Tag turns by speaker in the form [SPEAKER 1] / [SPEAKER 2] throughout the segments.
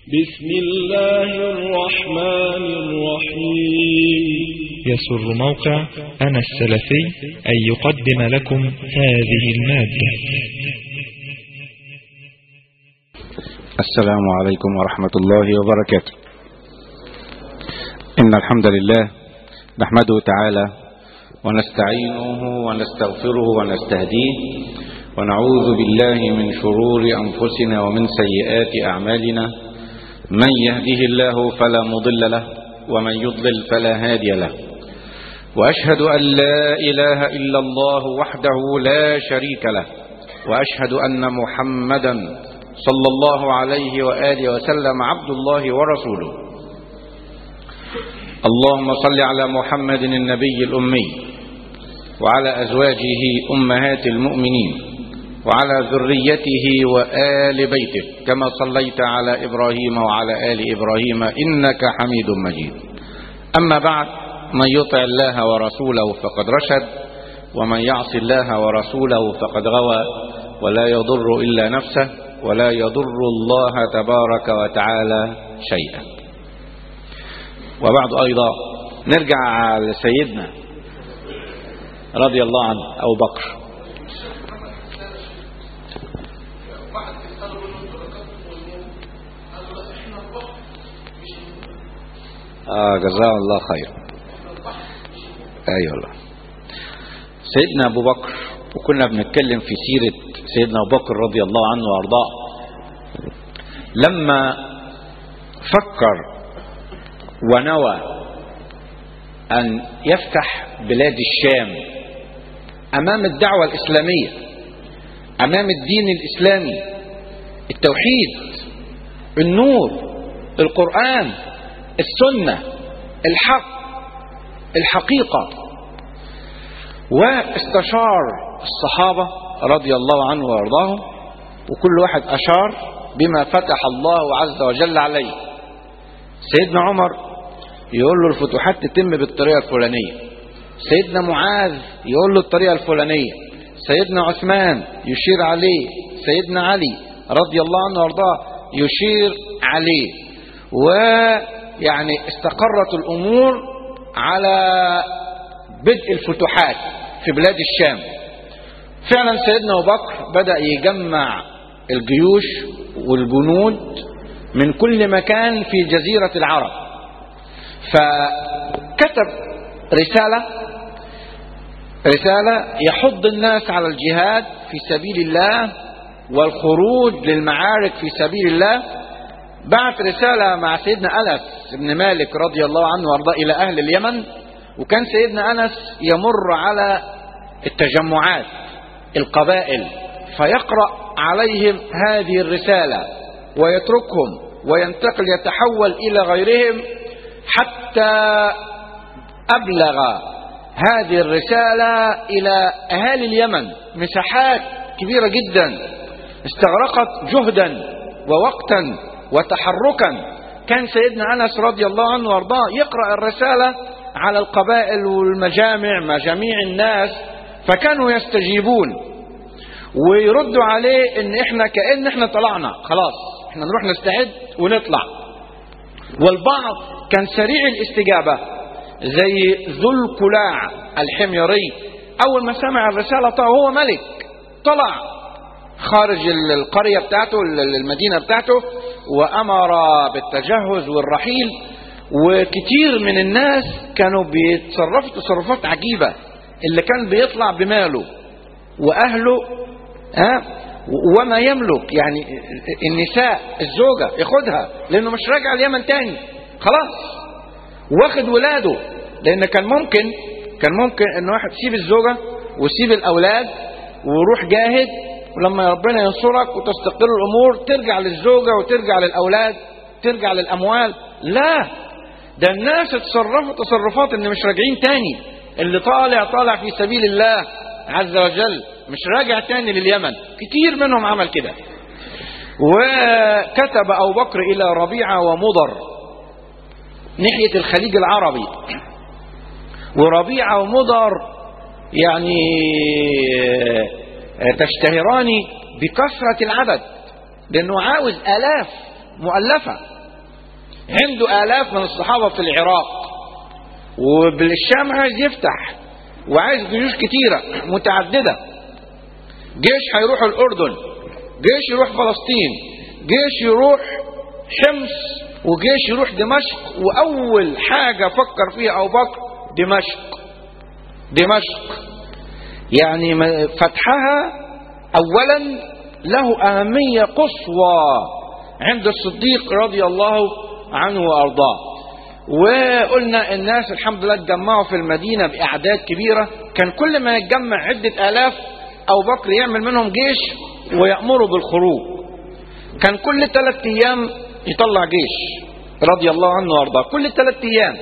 [SPEAKER 1] بسم الله الرحمن الرحيم
[SPEAKER 2] يسر موقع أنا السلفي أن يقدم لكم هذه المادة
[SPEAKER 3] السلام عليكم ورحمة الله وبركاته إن الحمد لله نحمده تعالى ونستعينه ونستغفره ونستهديه ونعوذ بالله من شرور أنفسنا ومن سيئات أعمالنا من يهده الله فلا مضل له ومن يضلل فلا هادي له وأشهد أن لا إله إلا الله وحده لا شريك له وأشهد أن محمدا صلى الله عليه وآله وسلم عبد الله ورسوله اللهم صل على محمد النبي الأمي وعلى أزواجه أمهات المؤمنين وعلى ذريته وآل بيته كما صليت على إبراهيم وعلى آل إبراهيم إنك حميد مجيد أما بعد من يطع الله ورسوله فقد رشد ومن يعص الله ورسوله فقد غوى ولا يضر إلا نفسه ولا يضر الله تبارك وتعالى شيئا وبعد أيضا نرجع لسيدنا رضي الله عنه أبو بكر آه جزاه الله خير أيوة الله سيدنا أبو بكر وكنا بنتكلم في سيرة سيدنا أبو بكر رضي الله عنه وأرضاه لما فكر ونوى أن يفتح بلاد الشام أمام الدعوة الإسلامية أمام الدين الإسلامي التوحيد النور القرآن السنة الحق الحقيقة واستشار الصحابة رضي الله عنه وارضاهم وكل واحد أشار بما فتح الله عز وجل عليه سيدنا عمر يقول له الفتوحات تتم بالطريقة الفلانية سيدنا معاذ يقول له الطريقة الفلانية سيدنا عثمان يشير عليه سيدنا علي رضي الله عنه وارضاه يشير عليه ويعني استقرت الأمور على بدء الفتوحات في بلاد الشام فعلا سيدنا أبو بكر بدأ يجمع الجيوش والجنود من كل مكان في جزيرة العرب فكتب رسالة رسالة يحض الناس على الجهاد في سبيل الله والخروج للمعارك في سبيل الله بعت رسالة مع سيدنا أنس بن مالك رضي الله عنه وارضاه إلى أهل اليمن وكان سيدنا أنس يمر على التجمعات القبائل فيقرأ عليهم هذه الرسالة ويتركهم وينتقل يتحول إلى غيرهم حتى أبلغ هذه الرسالة إلى أهالي اليمن مساحات كبيرة جدا استغرقت جهدا ووقتا وتحركا كان سيدنا أنس رضي الله عنه وارضاه يقرأ الرسالة على القبائل والمجامع مجاميع الناس فكانوا يستجيبون ويردوا عليه ان احنا كأن احنا طلعنا خلاص احنا نروح نستعد ونطلع والبعض كان سريع الاستجابة زي ذو الكلاع الحميري اول ما سمع الرسالة طلع هو ملك طلع خارج القرية بتاعته المدينة بتاعته وامر بالتجهز والرحيل وكتير من الناس كانوا بيتصرفوا تصرفات عجيبة اللي كان بيطلع بماله واهله ها وما يملك يعني النساء الزوجة ياخدها لانه مش راجع اليمن تاني خلاص واخد ولاده لان كان ممكن كان ممكن ان واحد يسيب الزوجة ويسيب الاولاد ويروح جاهد ولما ربنا ينصرك وتستقر الامور ترجع للزوجة وترجع للاولاد ترجع للاموال لا ده الناس اتصرفوا تصرفات ان مش راجعين تاني اللي طالع طالع في سبيل الله عز وجل مش راجع تاني لليمن كتير منهم عمل كده وكتب أبو بكر إلى ربيعة ومضر ناحية الخليج العربي وربيعة ومضر يعني تشتهران بكثرة العدد لأنه عاوز آلاف مؤلفة عنده آلاف من الصحابة في العراق وبالشام عايز يفتح وعايز جيوش كتيرة متعددة جيش هيروح الأردن جيش يروح فلسطين جيش يروح حمص وجيش يروح دمشق وأول حاجة فكر فيها أبو بكر دمشق دمشق يعني فتحها أولا له أهمية قصوى عند الصديق رضي الله عنه وأرضاه وقلنا الناس الحمد لله اتجمعوا في المدينة بأعداد كبيرة كان كل ما يتجمع عدة آلاف أو بكر يعمل منهم جيش ويأمروا بالخروج كان كل ثلاث أيام يطلع جيش رضي الله عنه وأرضاه كل ثلاث أيام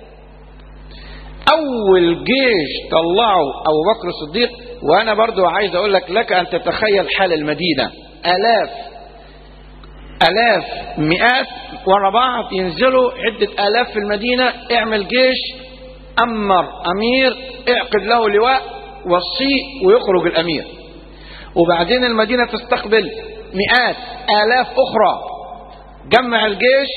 [SPEAKER 3] أول جيش طلعه أبو بكر الصديق وأنا برضو عايز أقول لك لك أن تتخيل حال المدينة آلاف آلاف مئات ورا بعض ينزلوا عدة آلاف في المدينة اعمل جيش أمر أمير اعقد له لواء وصيه ويخرج الأمير وبعدين المدينة تستقبل مئات آلاف أخرى جمع الجيش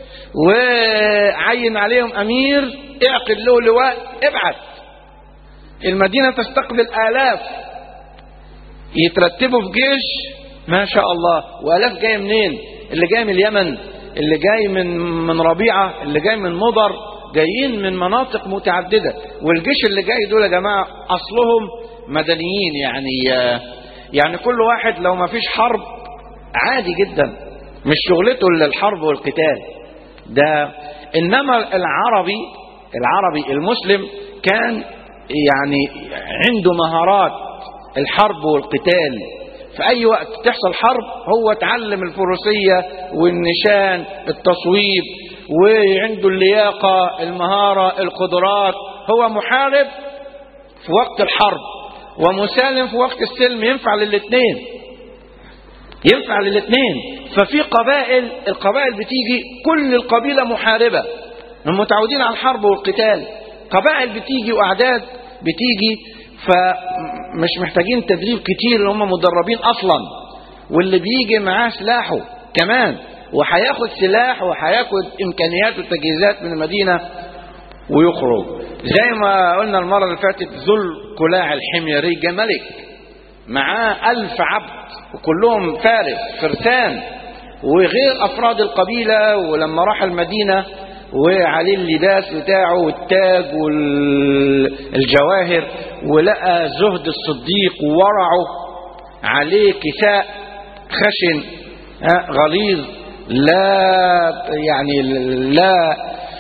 [SPEAKER 3] وعين عليهم أمير اعقد له لواء ابعت المدينة تستقبل آلاف يترتبوا في جيش ما شاء الله وآلاف جاية منين اللي جاي من اليمن اللي جاي من من ربيعة اللي جاي من مضر جايين من مناطق متعددة والجيش اللي جاي دول يا جماعة أصلهم مدنيين يعني يعني كل واحد لو ما فيش حرب عادي جدا مش شغلته الا الحرب والقتال ده انما العربي العربي المسلم كان يعني عنده مهارات الحرب والقتال في اي وقت تحصل حرب هو اتعلم الفروسية والنشان التصويب وعنده اللياقة المهارة القدرات هو محارب في وقت الحرب ومسالم في وقت السلم ينفع للاثنين ينفع للاثنين ففي قبائل القبائل بتيجي كل القبيلة محاربة هم متعودين على الحرب والقتال قبائل بتيجي وأعداد بتيجي فمش محتاجين تدريب كتير اللي هم مدربين أصلا واللي بيجي معاه سلاحه كمان وهياخد سلاح وهياخد إمكانيات وتجهيزات من المدينة ويخرج زي ما قلنا المرة اللي فاتت ذو القلاع الحميري ملك معاه ألف عبد وكلهم فارس فرسان وغير أفراد القبيلة ولما راح المدينة وعليه اللباس بتاعه والتاج والجواهر ولقى زهد الصديق وورعه عليه كساء خشن غليظ لا يعني لا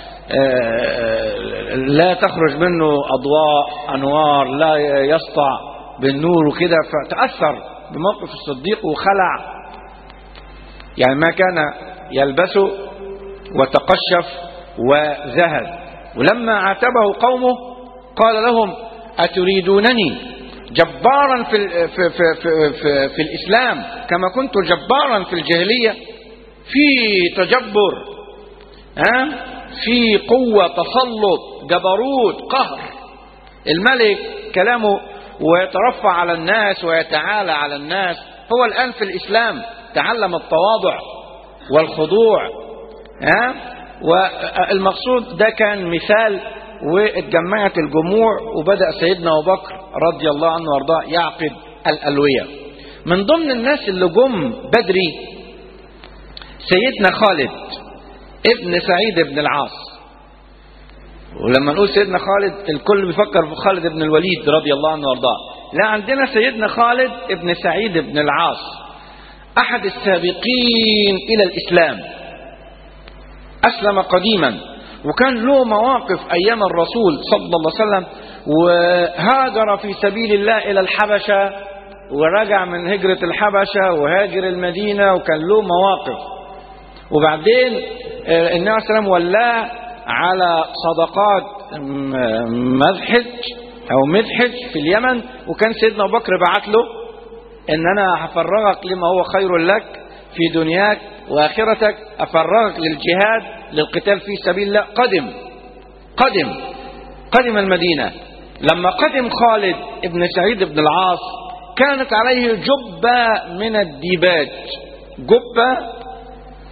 [SPEAKER 3] لا تخرج منه أضواء أنوار لا يسطع بالنور وكده فتأثر بموقف الصديق وخلع يعني ما كان يلبسه وتقشف وزهد ولما عاتبه قومه قال لهم أتريدونني جبارا في, في, في, في, في, في الإسلام كما كنت جبارا في الجاهلية في تجبر ها في قوة تسلط جبروت قهر الملك كلامه ويترفع على الناس ويتعالى على الناس هو الآن في الإسلام تعلم التواضع والخضوع ها والمقصود ده كان مثال واتجمعت الجموع وبدأ سيدنا أبو بكر رضي الله عنه وارضاه يعقد الألوية من ضمن الناس اللي جم بدري سيدنا خالد ابن سعيد بن العاص ولما نقول سيدنا خالد الكل بيفكر في خالد بن الوليد رضي الله عنه وارضاه لا عندنا سيدنا خالد ابن سعيد بن العاص احد السابقين الى الاسلام اسلم قديما وكان له مواقف ايام الرسول صلى الله عليه وسلم وهاجر في سبيل الله الى الحبشه ورجع من هجره الحبشه وهاجر المدينه وكان له مواقف وبعدين النبي عليه السلام ولاه على صدقات مذحج او مذحج في اليمن وكان سيدنا ابو بكر بعت له ان انا هفرغك لما هو خير لك في دنياك واخرتك افرغك للجهاد للقتال في سبيل الله قدم قدم قدم المدينه لما قدم خالد ابن سعيد بن العاص كانت عليه جبه من الديباج جبه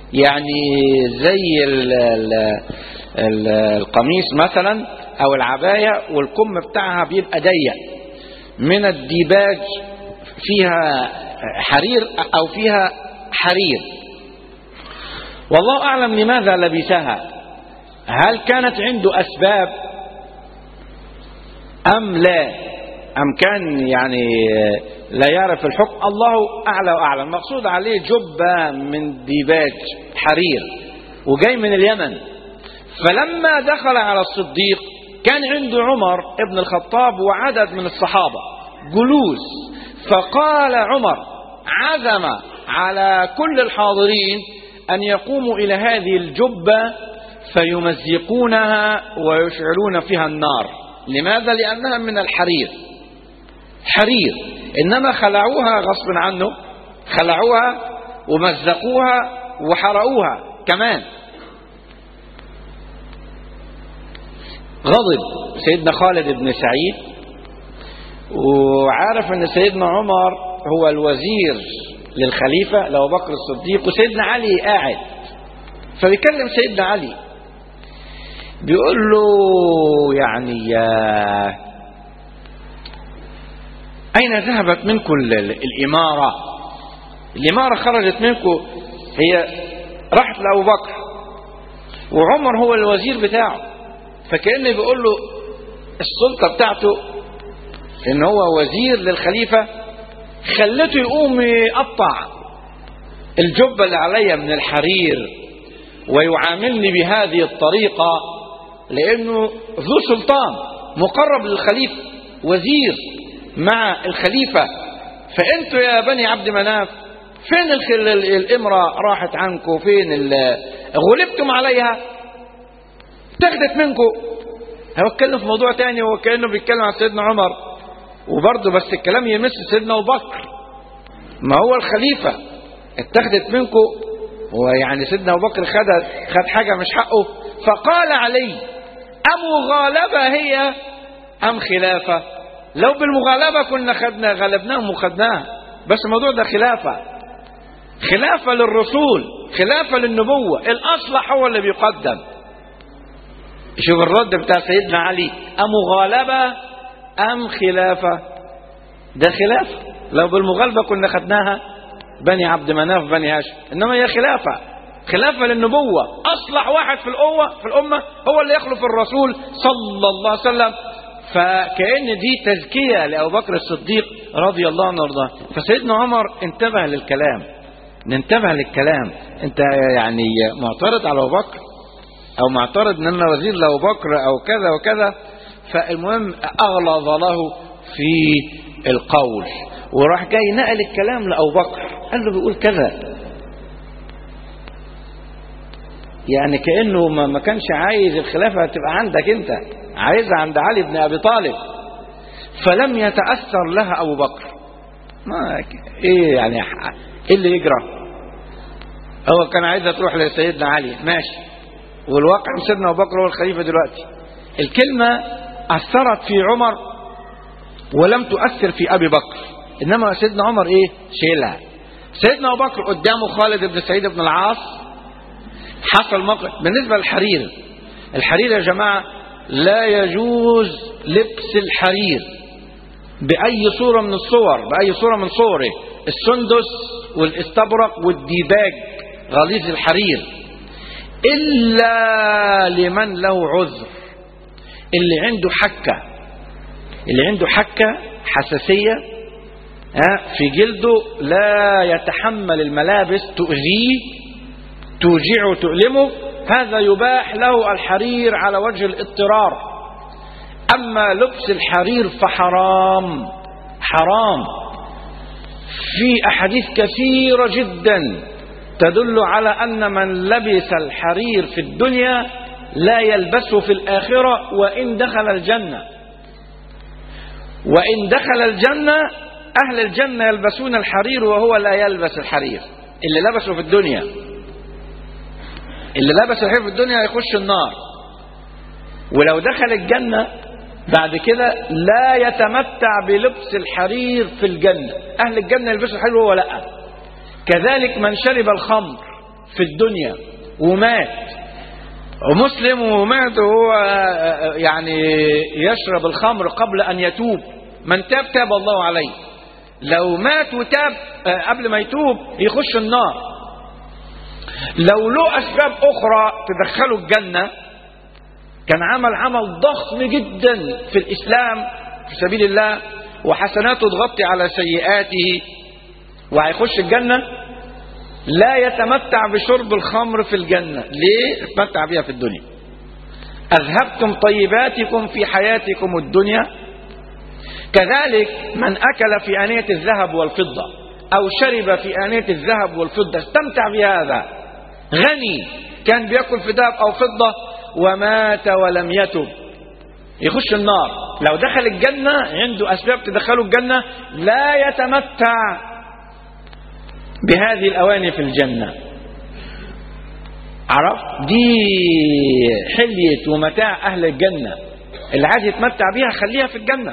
[SPEAKER 3] يعني زي ال ال ال القميص مثلا او العباية والكم بتاعها بيبقى ضيق من الديباج فيها حرير او فيها حرير والله اعلم لماذا لبسها هل كانت عنده اسباب ام لا ام كان يعني لا يعرف الحكم الله اعلى واعلم المقصود عليه جبه من ديباج حرير وجاي من اليمن فلما دخل على الصديق كان عنده عمر ابن الخطاب وعدد من الصحابه جلوس فقال عمر عزم على كل الحاضرين ان يقوموا الى هذه الجبه فيمزقونها ويشعلون فيها النار لماذا لانها من الحرير حرير انما خلعوها غصب عنه خلعوها ومزقوها وحرقوها كمان غضب سيدنا خالد بن سعيد وعارف ان سيدنا عمر هو الوزير للخليفة لأبو بكر الصديق وسيدنا علي قاعد فبيكلم سيدنا علي بيقول له يعني يا أين ذهبت منكم الإمارة الإمارة خرجت منكم هي راحت لأبو بكر وعمر هو الوزير بتاعه فكأنه بيقول له السلطة بتاعته ان هو وزير للخليفة خلته يقوم يقطع الجبة اللي عليا من الحرير ويعاملني بهذه الطريقة لأنه ذو سلطان مقرب للخليفة وزير مع الخليفة فأنتوا يا بني عبد مناف فين الخل... الإمرة راحت عنكم فين ال... غلبتم عليها اتخذت منكم هو اتكلم في موضوع تاني هو كأنه بيتكلم عن سيدنا عمر وبرضه بس الكلام يمس سيدنا أبو بكر ما هو الخليفة اتخذت منكم ويعني سيدنا أبو بكر خد خد حاجة مش حقه فقال علي أمغالبة هي أم خلافة لو بالمغالبة كنا خدنا غلبناهم وخدناها بس الموضوع ده خلافة خلافة للرسول خلافة للنبوة الأصلح هو اللي بيقدم شوف الرد بتاع سيدنا علي أمغالبة أم خلافة ده خلافة لو بالمغالبة كنا خدناها بني عبد مناف بني هاشم إنما هي خلافة خلافة للنبوة أصلح واحد في الأمة في الأمة هو اللي يخلف الرسول صلى الله عليه وسلم فكأن دي تزكية لأبو بكر الصديق رضي الله عنه وارضاه فسيدنا عمر انتبه للكلام ننتبه للكلام انت يعني معترض على ابو بكر او معترض ان انا وزير لابو بكر او كذا وكذا فالمهم اغلظ له في القول وراح جاي نقل الكلام لابو بكر قال له بيقول كذا يعني كانه ما ما كانش عايز الخلافه تبقى عندك انت عايزها عند علي بن ابي طالب فلم يتاثر لها ابو بكر ما ايه يعني ايه اللي يجرى هو كان عايزها تروح لسيدنا علي ماشي والواقع سيدنا ابو بكر هو الخليفه دلوقتي الكلمه اثرت في عمر ولم تؤثر في ابي بكر انما سيدنا عمر ايه شيلها سيدنا ابو بكر قدامه خالد بن سعيد بن العاص حصل موقف بالنسبه للحرير الحرير يا جماعه لا يجوز لبس الحرير باي صوره من الصور باي صوره من صوره السندس والاستبرق والديباج غليظ الحرير إلا لمن له عذر اللي عنده حكة اللي عنده حكة حساسية في جلده لا يتحمل الملابس تؤذيه توجعه تؤلمه هذا يباح له الحرير على وجه الاضطرار أما لبس الحرير فحرام حرام في أحاديث كثيرة جدا تدل على أن من لبس الحرير في الدنيا لا يلبسه في الآخرة وإن دخل الجنة وإن دخل الجنة أهل الجنة يلبسون الحرير وهو لا يلبس الحرير اللي لبسه في الدنيا اللي لبس الحرير في الدنيا يخش النار ولو دخل الجنة بعد كده لا يتمتع بلبس الحرير في الجنة أهل الجنة يلبسوا الحرير وهو لأ كذلك من شرب الخمر في الدنيا ومات ومسلم ومات وهو يعني يشرب الخمر قبل أن يتوب من تاب تاب الله عليه لو مات وتاب قبل ما يتوب يخش النار لو له أسباب أخرى تدخله الجنة كان عمل عمل ضخم جدا في الإسلام في سبيل الله وحسناته تغطي على سيئاته وهيخش الجنة لا يتمتع بشرب الخمر في الجنة ليه يتمتع بها في الدنيا أذهبتم طيباتكم في حياتكم الدنيا كذلك من أكل في آنية الذهب والفضة أو شرب في آنية الذهب والفضة استمتع بهذا غني كان بيأكل في ذهب أو فضة ومات ولم يتب يخش النار لو دخل الجنة عنده أسباب تدخله الجنة لا يتمتع بهذه الأواني في الجنة عرف دي حلية ومتاع أهل الجنة اللي عايز يتمتع بيها خليها في الجنة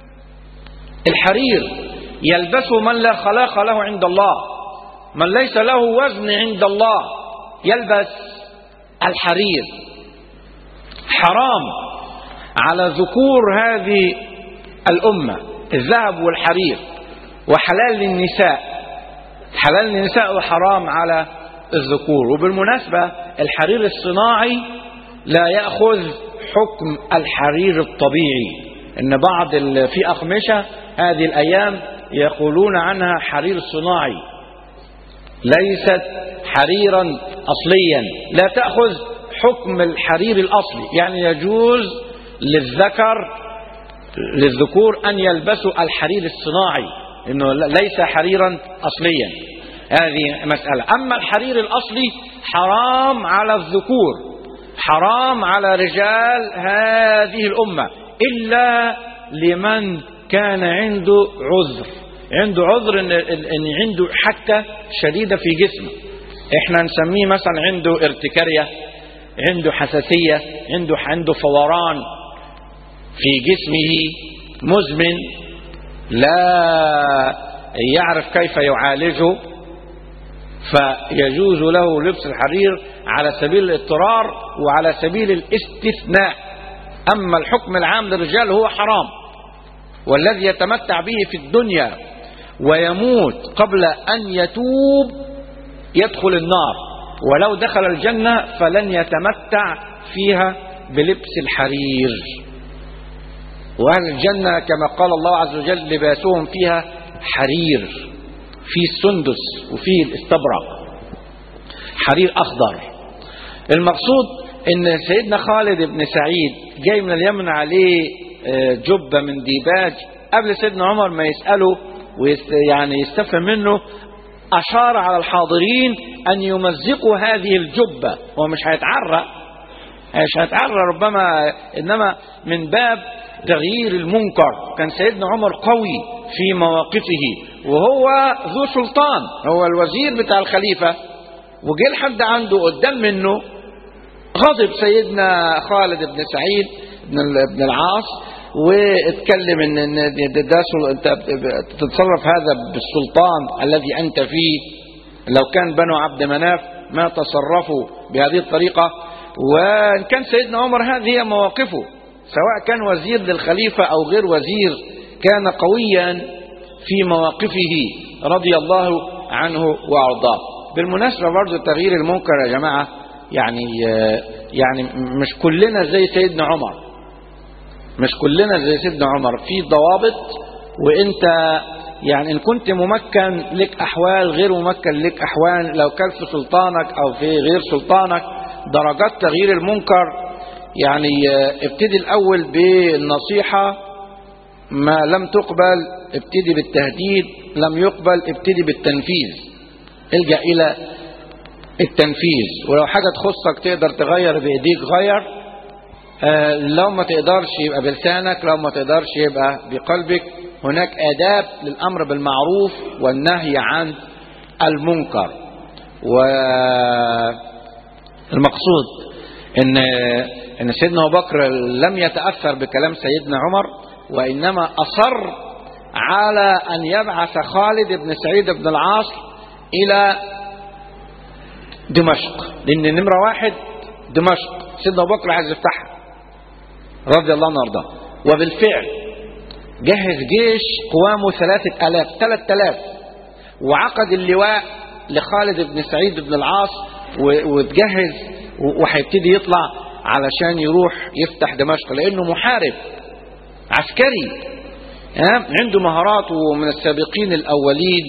[SPEAKER 3] الحرير يلبسه من لا خلاق له عند الله من ليس له وزن عند الله يلبس الحرير حرام على ذكور هذه الأمة الذهب والحرير وحلال للنساء حلال للنساء وحرام على الذكور وبالمناسبة الحرير الصناعي لا يأخذ حكم الحرير الطبيعي ان بعض ال- في أقمشة هذه الأيام يقولون عنها حرير صناعي ليست حريرا أصليا لا تأخذ حكم الحرير الأصلي يعني يجوز للذكر للذكور أن يلبسوا الحرير الصناعي إنه ليس حريرا أصليا هذه مسألة أما الحرير الأصلي حرام على الذكور حرام على رجال هذه الأمة إلا لمن كان عنده عذر عنده عذر إن, إن عنده حكة شديدة في جسمه احنا نسميه مثلا عنده ارتكارية عنده حساسية عنده عنده فوران في جسمه مزمن لا يعرف كيف يعالجه فيجوز له لبس الحرير على سبيل الاضطرار وعلى سبيل الاستثناء أما الحكم العام للرجال هو حرام والذي يتمتع به في الدنيا ويموت قبل أن يتوب يدخل النار ولو دخل الجنة فلن يتمتع فيها بلبس الحرير وأهل الجنة كما قال الله عز وجل لباسهم فيها حرير في السندس وفي الاستبرق حرير أخضر المقصود ان سيدنا خالد بن سعيد جاي من اليمن عليه جبة من ديباج قبل سيدنا عمر ما يسأله ويعني يستفهم منه أشار على الحاضرين أن يمزقوا هذه الجبة هو مش هيتعرى مش هيتعرى ربما إنما من باب تغيير المنكر كان سيدنا عمر قوي في مواقفه وهو ذو سلطان هو الوزير بتاع الخليفة وجه لحد عنده قدام منه غضب سيدنا خالد بن سعيد بن بن العاص واتكلم ان ان ده, ده سل... انت تتصرف هذا بالسلطان الذي انت فيه لو كان بنو عبد مناف ما تصرفوا بهذه الطريقه وان كان سيدنا عمر هذه هي مواقفه سواء كان وزير للخليفه او غير وزير كان قويا في مواقفه رضي الله عنه وارضاه بالمناسبه برضه تغيير المنكر يا جماعه يعني يعني مش كلنا زي سيدنا عمر مش كلنا زي سيدنا عمر في ضوابط وانت يعني ان كنت ممكن لك احوال غير ممكن لك احوال لو كان في سلطانك او في غير سلطانك درجات تغيير المنكر يعني ابتدي الاول بالنصيحة ما لم تقبل ابتدي بالتهديد لم يقبل ابتدي بالتنفيذ الجأ الى التنفيذ ولو حاجة تخصك تقدر تغير بايديك غير آه لو ما تقدرش يبقى بلسانك لو ما تقدرش يبقى بقلبك هناك آداب للأمر بالمعروف والنهي عن المنكر والمقصود ان ان سيدنا ابو بكر لم يتاثر بكلام سيدنا عمر وانما اصر على ان يبعث خالد بن سعيد بن العاص الى دمشق لأن نمرة واحد دمشق سيدنا أبو بكر عايز يفتحها رضي الله عنه وارضاه وبالفعل جهز جيش قوامه ثلاثة آلاف ثلاثة آلاف وعقد اللواء لخالد بن سعيد بن العاص و- وتجهز و- وهيبتدي يطلع علشان يروح يفتح دمشق لأنه محارب عسكري ها؟ عنده مهارات ومن السابقين الأولين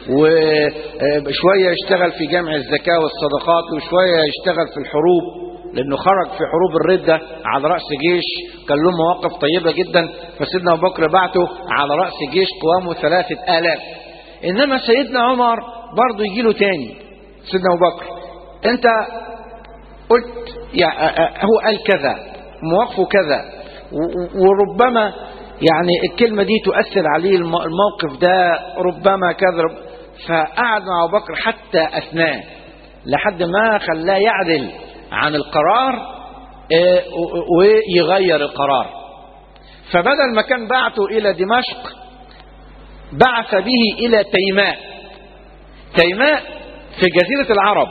[SPEAKER 3] وشوية يشتغل في جمع الزكاة والصدقات وشوية يشتغل في الحروب لأنه خرج في حروب الردة على رأس جيش كان له مواقف طيبة جدا فسيدنا أبو بكر بعته على رأس جيش قوامه ثلاثة آلاف إنما سيدنا عمر برضه يجي له تاني سيدنا أبو بكر أنت قلت يعني هو قال كذا مواقفه كذا و- و- وربما يعني الكلمة دي تؤثر عليه الم- الموقف ده ربما كذا رب فقعد مع أبو بكر حتى أثناه لحد ما خلاه يعدل عن القرار آه، و- ويغير القرار فبدل ما كان بعته إلى دمشق بعث به إلى تيماء تيماء في جزيرة العرب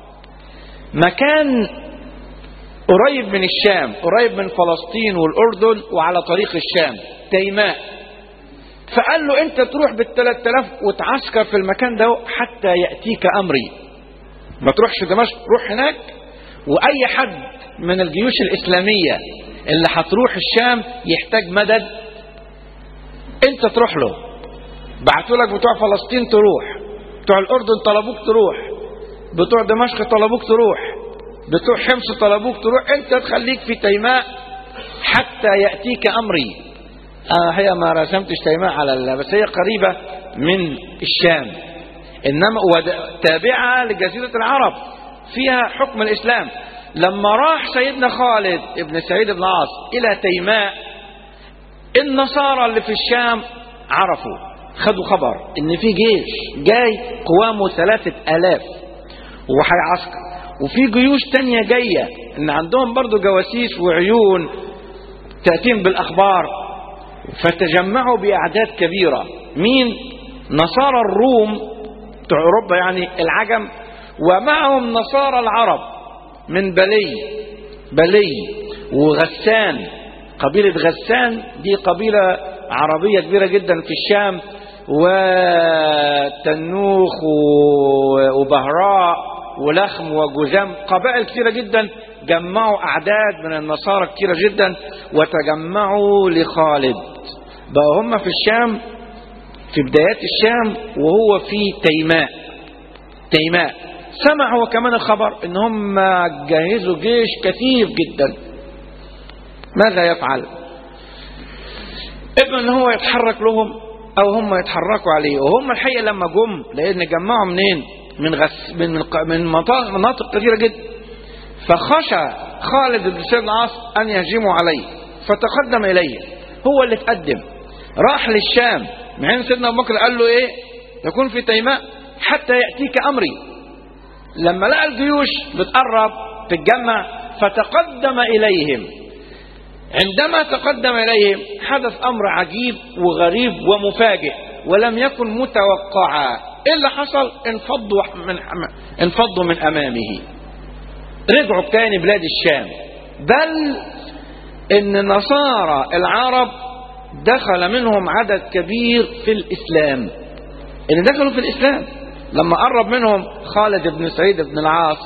[SPEAKER 3] مكان قريب من الشام قريب من فلسطين والأردن وعلى طريق الشام تيماء فقال له انت تروح بالثلاث آلاف وتعسكر في المكان ده حتى يأتيك أمري ما تروحش دمشق روح هناك وأي حد من الجيوش الإسلامية اللي هتروح الشام يحتاج مدد انت تروح له بعتوا لك بتوع فلسطين تروح بتوع الأردن طلبوك تروح بتوع دمشق طلبوك تروح بتوع حمص طلبوك تروح انت تخليك في تيماء حتى يأتيك أمري آه هي ما رسمتش تيماء على ال- بس هي قريبة من الشام إنما ود- تابعة لجزيرة العرب فيها حكم الإسلام لما راح سيدنا خالد ابن سعيد بن عاص إلى تيماء النصارى اللي في الشام عرفوا خدوا خبر ان في جيش جاي قوامه ثلاثة آلاف وهيعسكر وفي جيوش تانية جاية ان عندهم برضو جواسيس وعيون تأتيهم بالأخبار فتجمعوا بأعداد كبيرة مين نصارى الروم بتوع أوروبا يعني العجم ومعهم نصارى العرب من بلي بلي وغسان قبيلة غسان دي قبيلة عربية كبيرة جدا في الشام وتنوخ و- وبهراء ولخم وجزام قبائل كثيرة جدا جمعوا أعداد من النصارى كثيرة جدا وتجمعوا لخالد بقى هم في الشام في بدايات الشام وهو في تيماء تيماء سمع هو كمان الخبر ان هم جهزوا جيش كثيف جدا ماذا يفعل اما ان هو يتحرك لهم او هم يتحركوا عليه وهم الحقيقه لما جم لان جمعوا منين من غس من من من مناطق مناطق كثيره جدا فخشى خالد بن سيد العاص ان يهجموا عليه فتقدم اليه هو اللي تقدم راح للشام مع ان سيدنا ابو بكر قال له ايه تكون في تيماء حتى ياتيك امري لما لقى الجيوش بتقرب تتجمع فتقدم اليهم عندما تقدم اليهم حدث امر عجيب وغريب ومفاجئ ولم يكن متوقعا ايه اللي حصل انفضوا من انفضوا من امامه رجعوا تاني بلاد الشام بل ان نصارى العرب دخل منهم عدد كبير في الاسلام ان دخلوا في الاسلام لما قرب منهم خالد بن سعيد بن العاص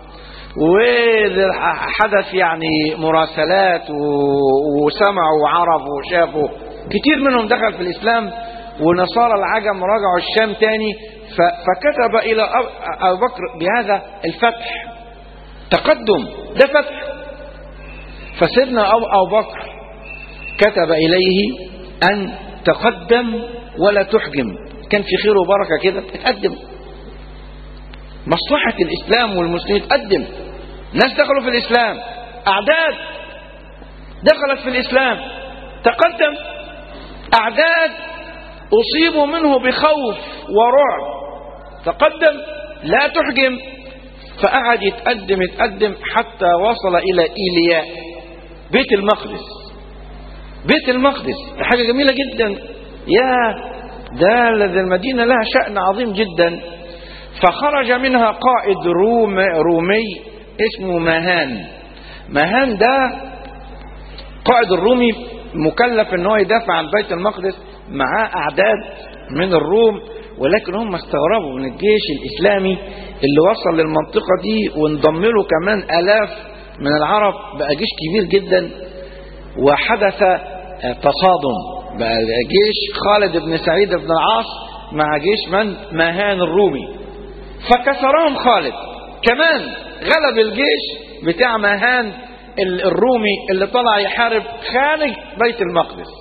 [SPEAKER 3] وحدث يعني مراسلات و- وسمعوا وعرفوا وشافوا كتير منهم دخل في الإسلام ونصارى العجم رجعوا الشام تاني ف- فكتب إلى أب- أبو بكر بهذا الفتح تقدم ده فتح فسيدنا أبو أبو بكر كتب إليه أن تقدم ولا تحجم كان في خير وبركة كده تقدم مصلحة الإسلام والمسلمين تقدم ناس دخلوا في الإسلام أعداد دخلت في الإسلام تقدم أعداد أصيبوا منه بخوف ورعب تقدم لا تحجم فقعد يتقدم يتقدم حتى وصل إلى إيلياء بيت المقدس بيت المقدس حاجة جميلة جدا يا ده ده المدينة لها شأن عظيم جدا فخرج منها قائد روم رومي اسمه مهان مهان ده قائد الرومي مكلف ان هو يدافع عن بيت المقدس معاه اعداد من الروم ولكن هم استغربوا من الجيش الاسلامي اللي وصل للمنطقه دي وانضم له كمان الاف من العرب بقى جيش كبير جدا وحدث تصادم بقى جيش خالد بن سعيد بن العاص مع جيش من مهان الرومي فكسرهم خالد كمان غلب الجيش بتاع مهان الرومي اللي طلع يحارب خارج بيت المقدس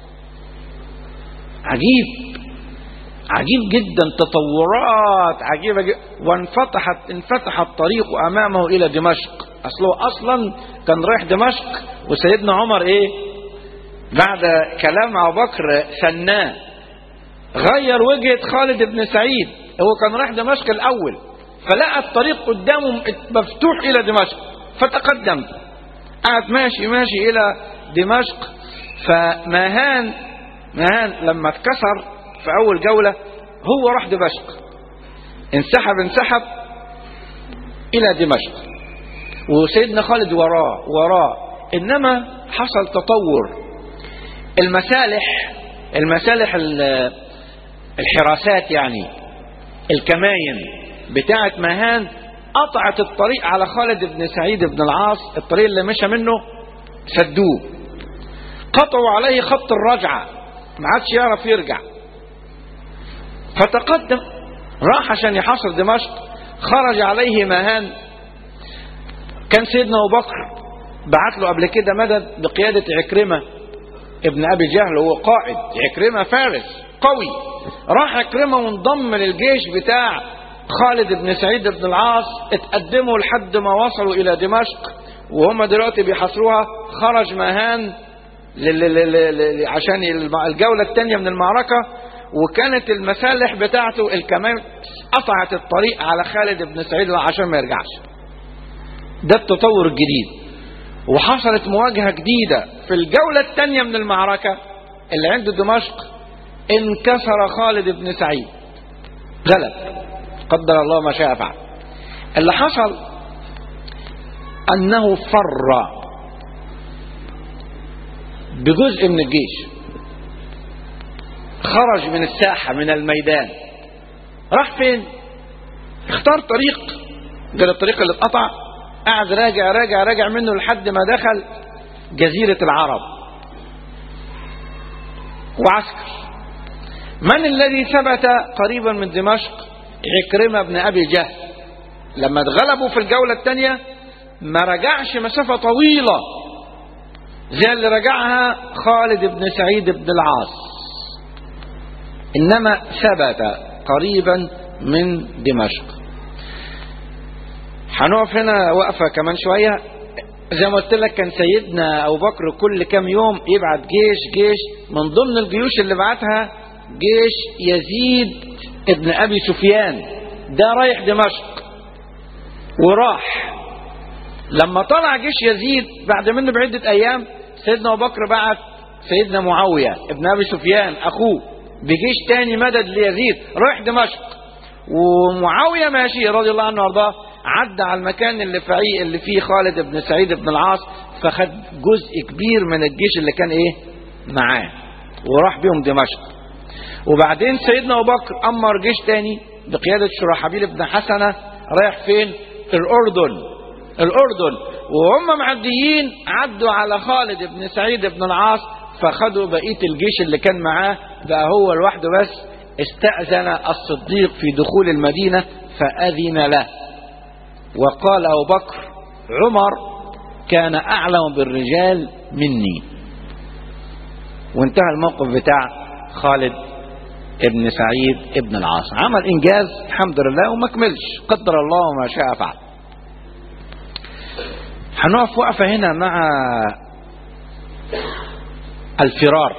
[SPEAKER 3] عجيب عجيب جدا تطورات عجيبة جدا وانفتحت انفتح الطريق امامه الى دمشق اصله اصلا كان رايح دمشق وسيدنا عمر ايه بعد كلام ابو بكر ثناه غير وجهة خالد بن سعيد هو كان رايح دمشق الاول فلقى الطريق قدامه مفتوح الى دمشق فتقدم قعد ماشي ماشي الى دمشق فمهان مهان لما اتكسر في اول جولة هو راح دمشق انسحب انسحب الى دمشق وسيدنا خالد وراه وراه انما حصل تطور المسالح المسالح الحراسات يعني الكماين بتاعة مهان قطعت الطريق على خالد بن سعيد بن العاص الطريق اللي مشى منه سدوه قطعوا عليه خط الرجعة ما عادش يعرف يرجع فتقدم راح عشان يحاصر دمشق خرج عليه مهان كان سيدنا ابو بكر بعت له قبل كده مدد بقيادة عكرمة ابن ابي جهل هو قائد عكرمة فارس قوي راح عكرمة وانضم للجيش بتاع خالد بن سعيد بن العاص اتقدموا لحد ما وصلوا الى دمشق وهم دلوقتي بيحاصروها خرج مهان عشان الجولة الثانية من المعركة وكانت المسالح بتاعته الكمان قطعت الطريق على خالد بن سعيد عشان ما يرجعش ده التطور الجديد وحصلت مواجهة جديدة في الجولة الثانية من المعركة اللي عند دمشق انكسر خالد بن سعيد غلب قدر الله ما شاء فعل اللي حصل انه فر بجزء من الجيش خرج من الساحة من الميدان راح فين اختار طريق غير الطريق اللي اتقطع قعد راجع راجع راجع منه لحد ما دخل جزيرة العرب وعسكر من الذي ثبت قريبا من دمشق عكرمة بن أبي جهل لما اتغلبوا في الجولة الثانية ما رجعش مسافة طويلة زي اللي رجعها خالد بن سعيد بن العاص إنما ثبت قريبا من دمشق هنقف هنا وقفة كمان شوية زي ما قلت لك كان سيدنا أبو بكر كل كام يوم يبعت جيش جيش من ضمن الجيوش اللي بعتها جيش يزيد ابن أبي سفيان ده رايح دمشق وراح لما طلع جيش يزيد بعد منه بعدة أيام سيدنا أبو بكر بعت سيدنا معاوية ابن أبي سفيان أخوه بجيش تاني مدد ليزيد رايح دمشق ومعاوية ماشي رضي الله عنه وارضاه عدى على المكان اللي فيه اللي فيه خالد بن سعيد بن العاص فخد جزء كبير من الجيش اللي كان ايه معاه وراح بيهم دمشق وبعدين سيدنا ابو بكر امر جيش تاني بقياده شرحبيل بن حسنه رايح فين الاردن الاردن وهم معديين عدوا على خالد بن سعيد بن العاص فخدوا بقيه الجيش اللي كان معاه بقى هو لوحده بس استأذن الصديق في دخول المدينة فأذن له وقال أبو بكر عمر كان أعلم بالرجال مني وانتهى الموقف بتاع خالد ابن سعيد ابن العاص عمل إنجاز الحمد لله وما كملش قدر الله ما شاء فعل هنقف وقفة هنا مع الفرار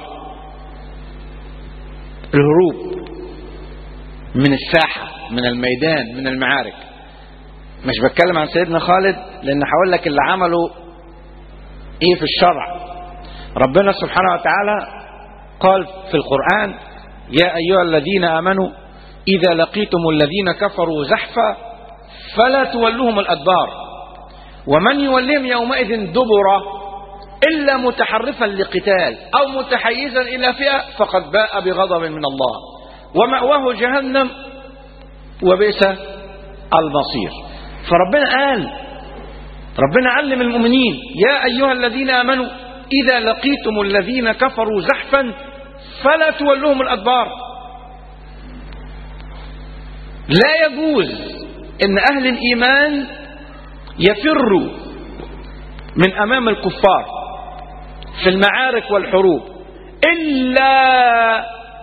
[SPEAKER 3] الهروب من الساحة من الميدان من المعارك مش بتكلم عن سيدنا خالد لان هقول لك اللي عمله ايه في الشرع ربنا سبحانه وتعالى قال في القرآن يا ايها الذين امنوا إذا لقيتم الذين كفروا زحفا فلا تولوهم الأدبار ومن يوليهم يومئذ دبرا إلا متحرفا لقتال أو متحيزا إلى فئة فقد باء بغضب من الله ومأواه جهنم وبئس المصير فربنا قال ربنا علم المؤمنين يا أيها الذين آمنوا إذا لقيتم الذين كفروا زحفا فلا تولوهم الأدبار لا يجوز ان اهل الايمان يفروا من امام الكفار في المعارك والحروب الا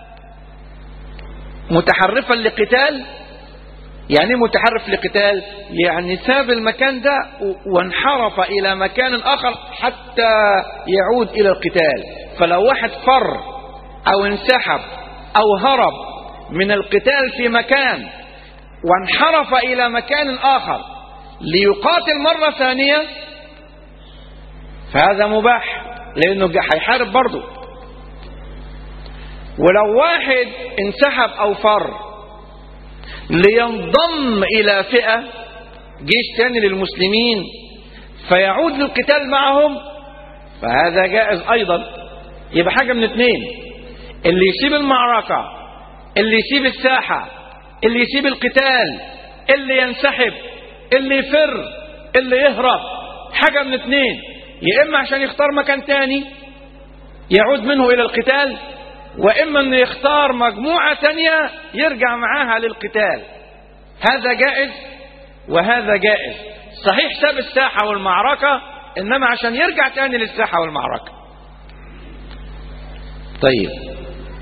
[SPEAKER 3] متحرفا لقتال يعني ايه متحرف لقتال يعني ساب المكان ده وانحرف الى مكان اخر حتى يعود الى القتال فلو واحد فر او انسحب او هرب من القتال في مكان وانحرف إلى مكان آخر ليقاتل مرة ثانية فهذا مباح لأنه هيحارب برضه ولو واحد انسحب أو فر لينضم إلى فئة جيش تاني للمسلمين فيعود للقتال معهم فهذا جائز أيضا يبقى حاجة من اتنين اللي يسيب المعركة اللي يسيب الساحة اللي يسيب القتال اللي ينسحب اللي يفر اللي يهرب حاجة من اتنين يا إما عشان يختار مكان تاني يعود منه إلى القتال وإما أنه يختار مجموعة تانية يرجع معاها للقتال هذا جائز وهذا جائز صحيح ساب الساحة والمعركة إنما عشان يرجع تاني للساحة والمعركة طيب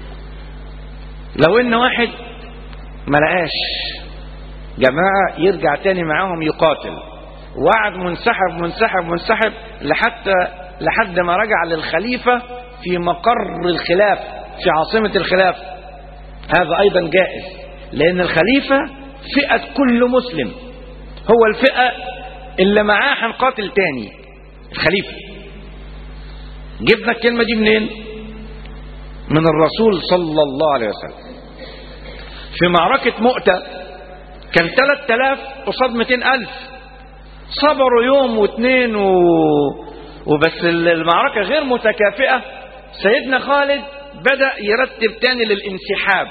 [SPEAKER 3] لو إن واحد ما لقاش جماعة يرجع تاني معاهم يقاتل وقعد منسحب منسحب منسحب لحتى لحد ما رجع للخليفة في مقر الخلاف في عاصمة الخلاف هذا أيضا جائز لأن الخليفة فئة كل مسلم هو الفئة اللي معاه هنقاتل تاني الخليفة جبنا الكلمة دي منين من الرسول صلى الله عليه وسلم في معركة مؤتة كان 3000 قصاد 200000 صبروا يوم واثنين و... وبس المعركة غير متكافئة سيدنا خالد بدأ يرتب تاني للانسحاب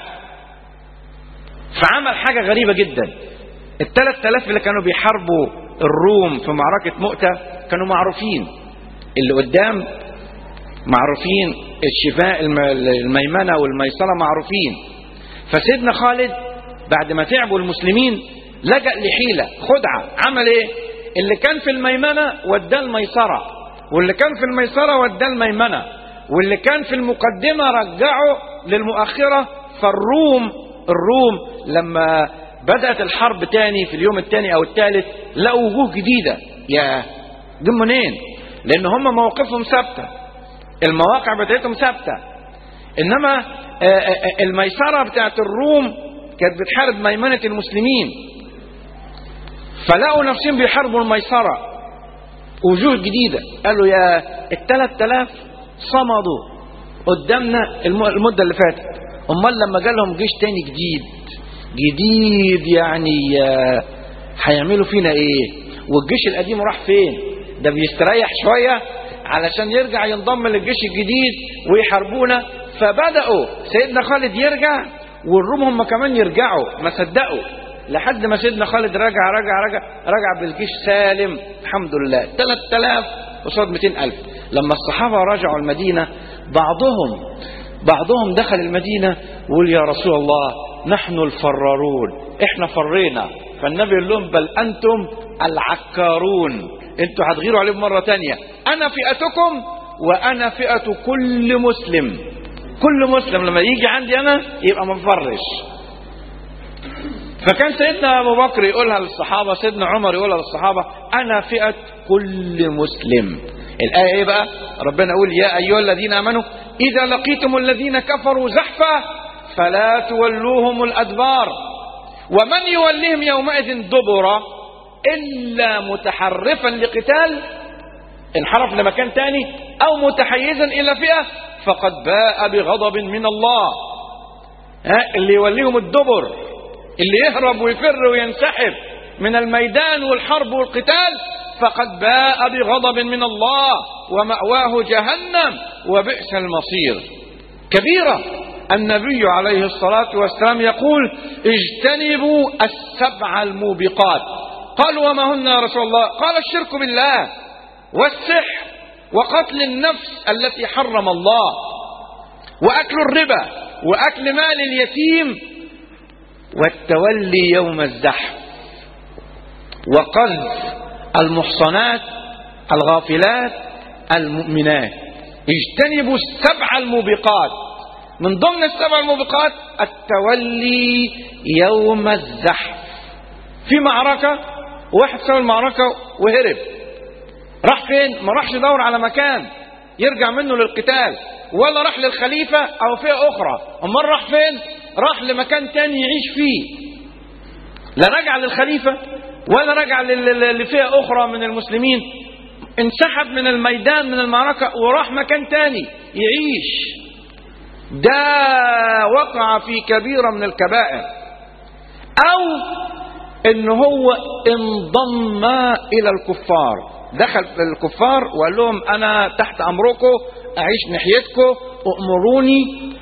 [SPEAKER 3] فعمل حاجة غريبة جدا الثلاث آلاف اللي كانوا بيحاربوا الروم في معركة مؤتة كانوا معروفين اللي قدام معروفين الشفاء الميمنة والميسرة معروفين فسيدنا خالد بعد ما تعبوا المسلمين لجأ لحيلة خدعة عمل ايه اللي كان في الميمنة وداه الميسرة واللي كان في الميسرة وداه الميمنة واللي كان في المقدمة رجعه للمؤخرة فالروم الروم لما بدأت الحرب تاني في اليوم الثاني أو الثالث لقوا وجوه جديدة يا جم منين لأن هم مواقفهم ثابتة المواقع بتاعتهم ثابتة إنما الميسرة بتاعت الروم كانت بتحارب ميمنة المسلمين فلقوا نفسهم بيحاربوا الميسرة وجوه جديدة قالوا يا الثلاث آلاف صمدوا قدامنا المدة اللي فاتت امال لما جالهم جيش تاني جديد جديد يعني هيعملوا فينا ايه والجيش القديم راح فين ده بيستريح شوية علشان يرجع ينضم للجيش الجديد ويحاربونا فبدأوا سيدنا خالد يرجع والروم هم كمان يرجعوا ما صدقوا لحد ما سيدنا خالد رجع رجع رجع رجع بالجيش سالم الحمد لله 3000 قصاد 200000 لما الصحابة رجعوا المدينة بعضهم بعضهم دخل المدينة ويقول يا رسول الله نحن الفرارون احنا فرينا فالنبي يقول لهم بل انتم العكارون انتوا هتغيروا عليهم مرة تانية انا فئتكم وانا فئة كل مسلم كل مسلم لما يجي عندي انا يبقى ما نفرش فكان سيدنا ابو بكر يقولها للصحابة سيدنا عمر يقولها للصحابة انا فئة كل مسلم الآية ايه بقى ربنا يقول يا ايها الذين امنوا اذا لقيتم الذين كفروا زحفا فلا تولوهم الادبار ومن يوليهم يومئذ دبرا الا متحرفا لقتال انحرف لمكان تاني او متحيزا الى فئة فقد باء بغضب من الله ها اللي يوليهم الدبر اللي يهرب ويفر وينسحب من الميدان والحرب والقتال فقد باء بغضب من الله ومأواه جهنم وبئس المصير كبيرة النبي عليه الصلاة والسلام يقول اجتنبوا السبع الموبقات قالوا وما هن يا رسول الله قال الشرك بالله والسحر وقتل النفس التي حرم الله وأكل الربا وأكل مال اليتيم والتولي يوم الزحف وقذف المحصنات الغافلات المؤمنات اجتنبوا السبع الموبقات من ضمن السبع الموبقات التولي يوم الزحف في معركة واحد سوى المعركة وهرب راح فين ما راحش يدور على مكان يرجع منه للقتال ولا راح للخليفة أو فئة أخرى أمال راح فين راح لمكان تاني يعيش فيه لا رجع للخليفة ولا رجع لل- لفئة أخرى من المسلمين انسحب من الميدان من المعركة وراح مكان تاني يعيش ده وقع في كبيرة من الكبائر أو إن هو انضم إلى الكفار دخل في الكفار وقال لهم أنا تحت أمركم أعيش ناحيتكم أأمروني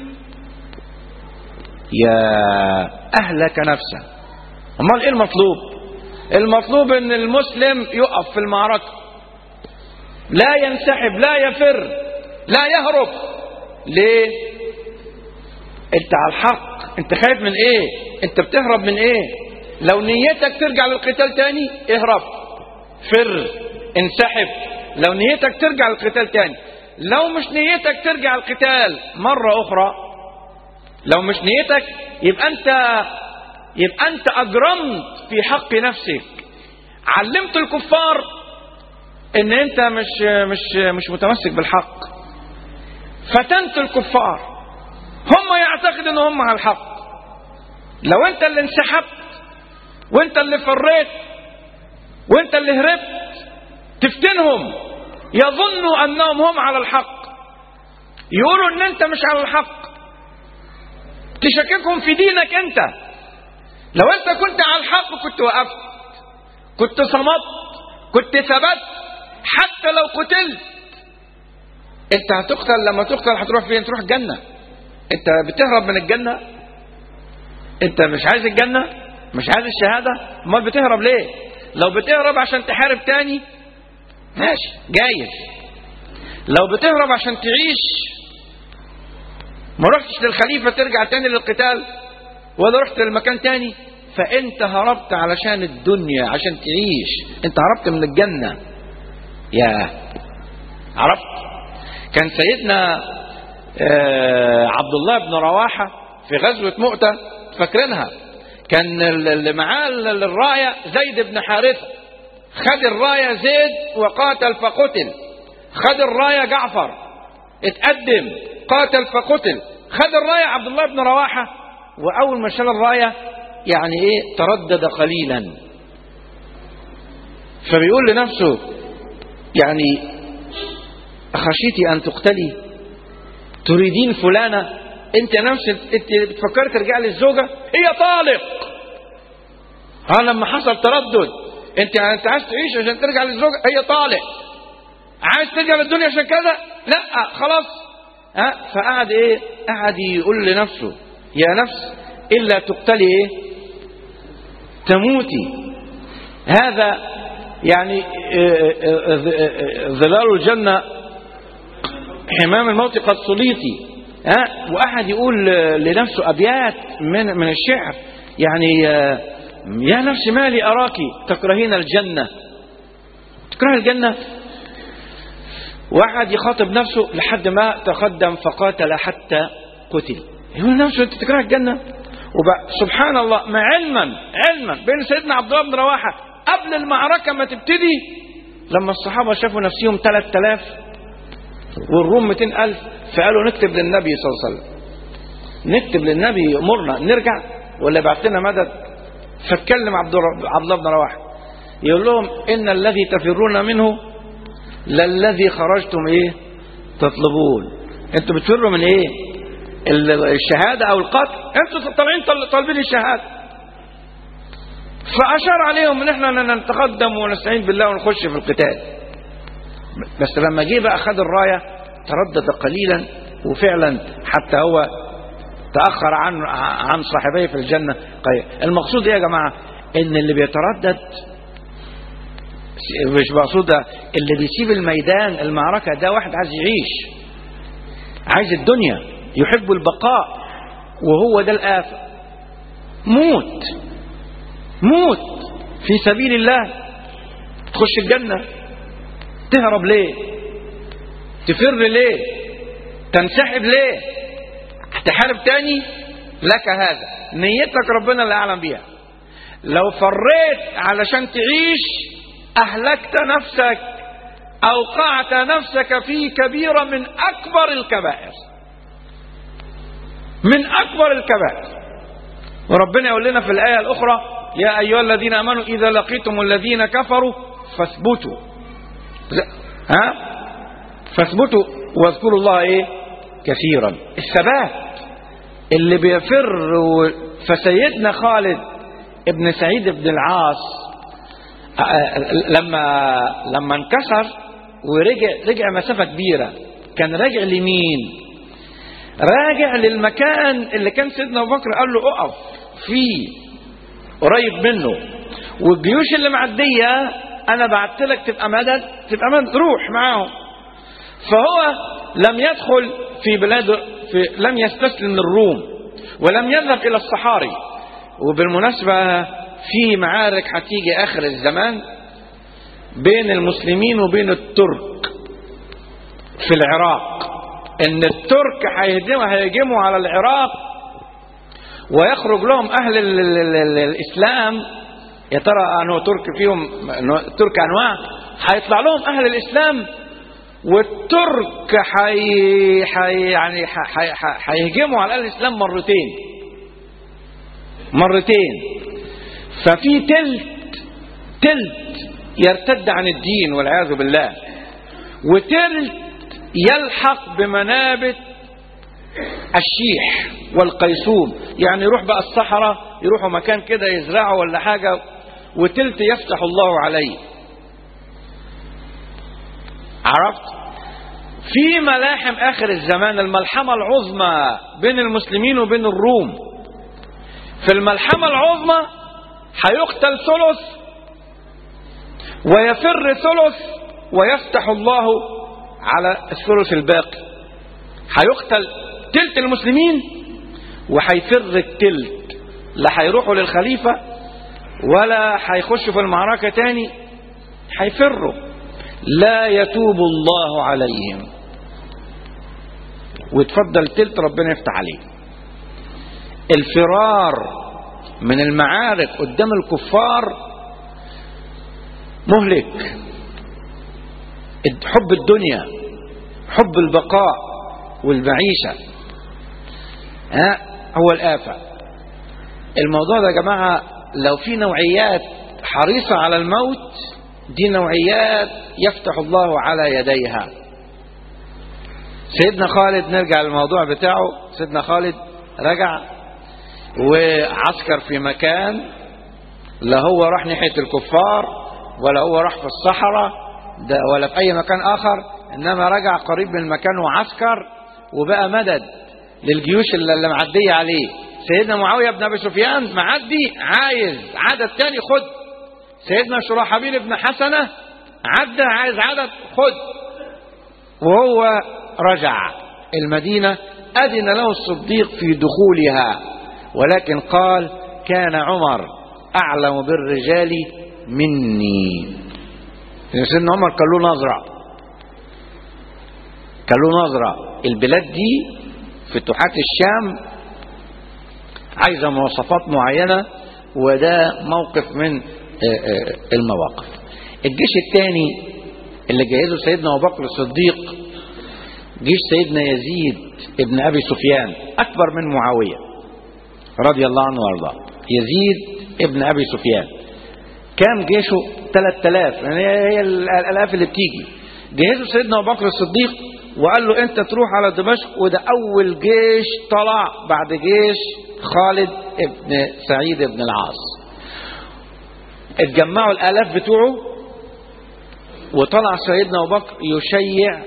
[SPEAKER 3] يا أهلك نفسه أمال إيه المطلوب المطلوب إن المسلم يقف في المعركة لا ينسحب لا يفر لا يهرب ليه انت على الحق انت خايف من ايه انت بتهرب من ايه لو نيتك ترجع للقتال تاني اهرب فر انسحب لو نيتك ترجع للقتال تاني لو مش نيتك ترجع القتال مرة أخرى لو مش نيتك يبقى أنت يبقى أنت أجرمت في حق نفسك علمت الكفار إن أنت مش مش مش متمسك بالحق فتنت الكفار هم يعتقدوا إن هم على الحق لو أنت اللي انسحبت وأنت اللي فريت وأنت اللي هربت تفتنهم يظنوا أنهم هم على الحق يقولوا أن أنت مش على الحق تشككهم في دينك أنت لو أنت كنت على الحق كنت وقفت كنت صمت كنت ثبت حتى لو قتلت انت هتقتل لما تقتل هتروح فين تروح الجنة انت بتهرب من الجنة انت مش عايز الجنة مش عايز الشهادة امال بتهرب ليه لو بتهرب عشان تحارب تاني ماشي جايز لو بتهرب عشان تعيش ما رحتش للخليفة ترجع تاني للقتال ولا رحت لمكان تاني فانت هربت علشان الدنيا عشان تعيش انت هربت من الجنة يا عرفت كان سيدنا آه عبد الله بن رواحة في غزوة مؤتة فاكرينها كان اللي معاه الراية زيد بن حارثة خد الراية زيد وقاتل فقتل خد الراية جعفر اتقدم قاتل فقتل خد الراية عبد الله بن رواحة وأول ما شال الراية يعني ايه تردد قليلا فبيقول لنفسه يعني خشيتي أن تقتلي تريدين فلانة انت نفس انت بتفكر ترجع للزوجة هي طالق ها لما حصل تردد انت انت عايز تعيش عشان ترجع للزوجة هي طالق عايز ترجع للدنيا عشان كذا لا خلاص ها فقعد ايه قعد يقول لنفسه يا نفس الا تقتلي ايه تموتي هذا يعني ظلال الجنة حمام الموت قد صليتي ها وأحد يقول لنفسه أبيات من من الشعر يعني يا نفس مالي أراك تكرهين الجنة تكره الجنة واحد يخاطب نفسه لحد ما تقدم فقاتل حتى قتل يقول نفسه أنت تكره الجنة سبحان الله مع علما علما بين سيدنا عبد الله بن رواحة قبل المعركة ما تبتدي لما الصحابة شافوا نفسهم 3000 والروم 200000 فقالوا نكتب للنبي صلى الله عليه وسلم نكتب للنبي امرنا نرجع ولا يبعث لنا مدد فاتكلم عبد عبد الله بن رواحة يقول لهم ان الذي تفرون منه للذي خرجتم ايه تطلبون انتوا بتفروا من ايه الشهادة او القتل انتوا طالعين طالبين الشهادة فأشار عليهم ان احنا نتقدم ونستعين بالله ونخش في القتال بس لما جه بقى خد الراية تردد قليلا وفعلا حتى هو تأخر عن عن صاحبيه في الجنة قليلا المقصود ايه يا جماعة ان اللي بيتردد مش مقصود ده اللي بيسيب الميدان المعركة ده واحد عايز يعيش عايز الدنيا يحب البقاء وهو ده الآفة موت موت في سبيل الله تخش الجنة تهرب ليه تفر ليه تنسحب ليه تحارب تاني لك هذا نيتك ربنا اللي أعلم بيها لو فريت علشان تعيش أهلكت نفسك أوقعت نفسك في كبيرة من أكبر الكبائر من أكبر الكبائر وربنا يقول لنا في الآية الأخرى يا أيها الذين آمنوا إذا لقيتم الذين كفروا فاثبتوا ها فاثبتوا واذكروا الله إيه كثيرا الثبات اللي بيفر و... فسيدنا خالد ابن سعيد بن العاص لما لما انكسر ورجع رجع مسافة كبيرة كان راجع لمين راجع للمكان اللي كان سيدنا ابو بكر قال له اقف فيه قريب منه والجيوش اللي معدية انا بعت لك تبقى مدد تبقى مدد روح معاهم فهو لم يدخل في بلاد في لم يستسلم للروم ولم يذهب الى الصحاري وبالمناسبة في معارك هتيجي اخر الزمان بين المسلمين وبين الترك في العراق ان الترك هيهجموا هيهجموا على العراق ويخرج لهم اهل ال ال ال ال الاسلام يا ترى انه ترك فيهم ترك انواع هيطلع لهم اهل الاسلام والترك حي حي يعني هيهجموا على اهل الاسلام مرتين مرتين ففي تلت تلت يرتد عن الدين والعياذ بالله وتلت يلحق بمنابت الشيح والقيسوم يعني يروح بقى الصحراء يروحوا مكان كده يزرعوا ولا حاجة وتلت يفتح الله عليه عرفت في ملاحم آخر الزمان الملحمة العظمى بين المسلمين وبين الروم في الملحمة العظمى هيقتل ثلث ويفر ثلث ويفتح الله على الثلث الباقي هيقتل تلت المسلمين وهيفر التلت لا هيروحوا للخليفة ولا هيخشوا في المعركة تاني هيفروا لا يتوب الله عليهم وتفضل تلت ربنا يفتح عليه الفرار من المعارك قدام الكفار مهلك حب الدنيا حب البقاء والمعيشة ها هو الآفة الموضوع ده يا جماعة لو في نوعيات حريصة على الموت دي نوعيات يفتح الله على يديها سيدنا خالد نرجع للموضوع بتاعه سيدنا خالد رجع وعسكر في مكان لا هو راح ناحية الكفار ولا هو راح في الصحراء ده ولا في أي مكان آخر إنما رجع قريب من المكان وعسكر وبقى مدد للجيوش اللي, اللي معدية عليه سيدنا معاوية بن أبي سفيان معدي عايز عدد تاني خد سيدنا شرحبيل بن حسنة عدى عايز عدد خد وهو رجع المدينة أذن له الصديق في دخولها ولكن قال كان عمر أعلم بالرجال مني سيدنا عمر كان له نظرة كان له نظرة البلاد دي فتوحات الشام عايزة مواصفات معينة وده موقف من المواقف الجيش الثاني اللي جهزه سيدنا أبو بكر الصديق جيش سيدنا يزيد ابن أبي سفيان أكبر من معاوية رضي الله عنه وارضاه يزيد ابن أبي سفيان كام جيشه 3000 يعني هي الآلاف اللي بتيجي جهزه سيدنا أبو بكر الصديق وقال له أنت تروح على دمشق وده أول جيش طلع بعد جيش خالد ابن سعيد ابن العاص اتجمعوا الآلاف بتوعه وطلع سيدنا أبو بكر يشيع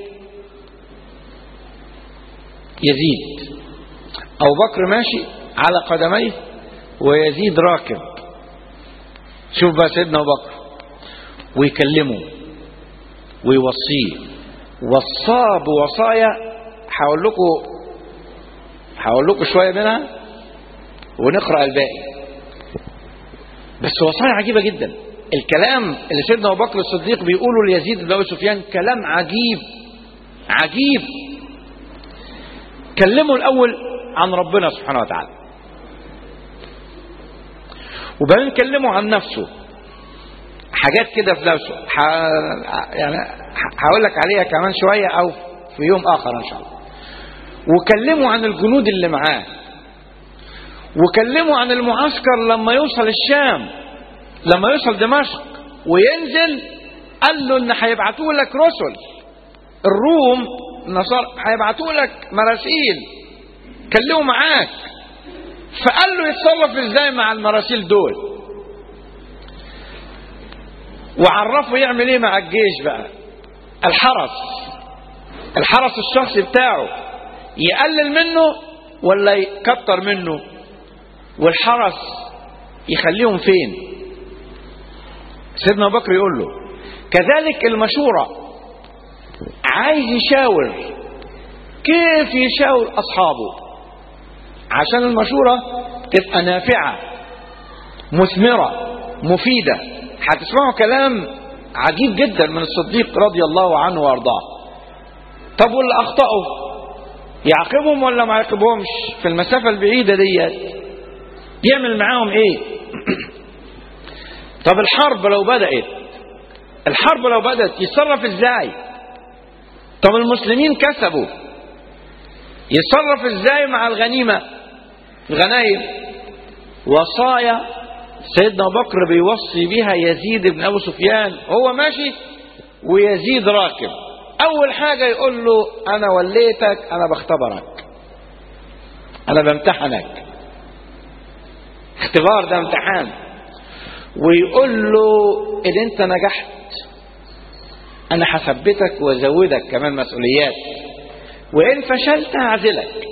[SPEAKER 3] يزيد أبو بكر ماشي على قدميه ويزيد راكب شوف بقى سيدنا أبو بكر ويكلمه ويوصيه وصاه بوصايا هقول لكم هقول لكم شويه منها ونقرا الباقي بس وصايا عجيبه جدا الكلام اللي سيدنا ابو بكر الصديق بيقوله ليزيد بن ابي سفيان كلام عجيب عجيب كلمه الاول عن ربنا سبحانه وتعالى وبعدين كلمه عن نفسه حاجات كده في نفسه ح... يعني هقول لك عليها كمان شويه او في يوم اخر ان شاء الله وكلموا عن الجنود اللي معاه وكلموا عن المعسكر لما يوصل الشام لما يوصل دمشق وينزل قال له ان هيبعتوا لك رسل الروم النصارى هيبعتوا لك مراسيل كلموا معاك فقال له يتصرف ازاي مع المراسيل دول وعرفه يعمل ايه مع الجيش بقى الحرس الحرس الشخصي بتاعه يقلل منه ولا يكتر منه والحرس يخليهم فين سيدنا ابو بكر يقول له كذلك المشورة عايز يشاور كيف يشاور أصحابه عشان المشورة تبقى نافعة مثمرة مفيدة هتسمعوا كلام عجيب جدا من الصديق رضي الله عنه وارضاه طب واللي اخطأوا يعاقبهم ولا ما يعاقبهمش في المسافة البعيدة ديت يعمل معاهم ايه طب الحرب لو بدأت الحرب لو بدأت يتصرف ازاي طب المسلمين كسبوا يتصرف ازاي مع الغنيمة الغنايم وصايا سيدنا ابو بكر بيوصي بها يزيد بن ابو سفيان هو ماشي ويزيد راكب اول حاجة يقول له انا وليتك انا بختبرك انا بامتحنك اختبار ده امتحان ويقول له ان انت نجحت انا هثبتك وازودك كمان مسؤوليات وان فشلت هعزلك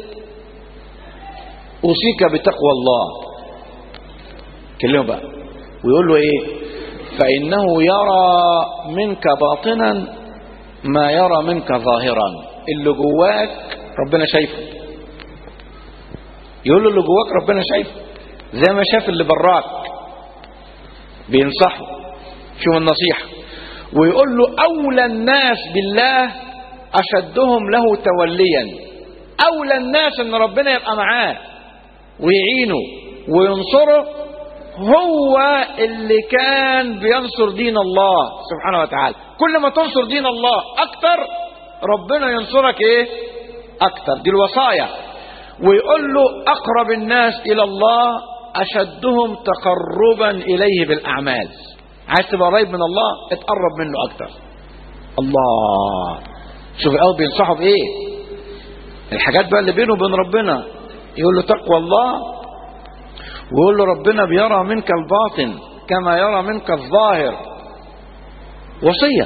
[SPEAKER 3] اوصيك بتقوى الله كلمه بقى ويقول له ايه فانه يرى منك باطنا ما يرى منك ظاهرا اللي جواك ربنا شايفه يقول له اللي جواك ربنا شايفه زي ما شاف اللي براك بينصحه شوف النصيحة ويقول له أولى الناس بالله أشدهم له توليا أولى الناس أن ربنا يبقى معاه ويعينه وينصره هو اللي كان بينصر دين الله سبحانه وتعالى كل ما تنصر دين الله أكتر ربنا ينصرك إيه أكتر دي الوصايا ويقول له أقرب الناس إلى الله أشدهم تقربا إليه بالأعمال عايز تبقى قريب من الله اتقرب منه أكتر الله شوف الأول بينصحه بإيه الحاجات بقى اللي بينه وبين ربنا يقول له تقوى الله ويقول له ربنا بيرى منك الباطن كما يرى منك الظاهر وصية